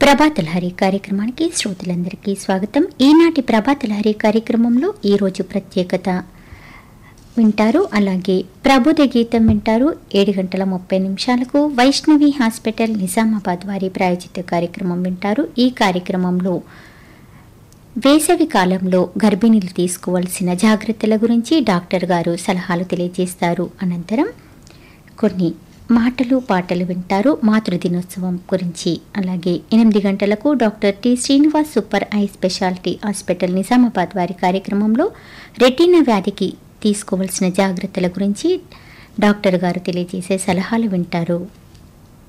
ప్రభాత లహరి కార్యక్రమానికి శ్రోతలందరికీ స్వాగతం ఈనాటి ప్రభాత లహరి కార్యక్రమంలో ఈరోజు ప్రత్యేకత వింటారు అలాగే ప్రబోధ గీతం వింటారు ఏడు గంటల ముప్పై నిమిషాలకు వైష్ణవి హాస్పిటల్ నిజామాబాద్ వారి ప్రాయోజిత కార్యక్రమం వింటారు ఈ కార్యక్రమంలో వేసవి కాలంలో గర్భిణీలు తీసుకోవాల్సిన జాగ్రత్తల గురించి డాక్టర్ గారు సలహాలు తెలియజేస్తారు అనంతరం కొన్ని మాటలు పాటలు వింటారు మాతృ దినోత్సవం గురించి అలాగే ఎనిమిది గంటలకు doctor T Srinivas super eye speciality hospital Nizamabad వారి కార్యక్రమంలో రెటీనా వ్యాధికి తీసుకోవాల్సిన జాగ్రత్తల గురించి డాక్టర్ గారు తెలియజేసే సలహాలు వింటారు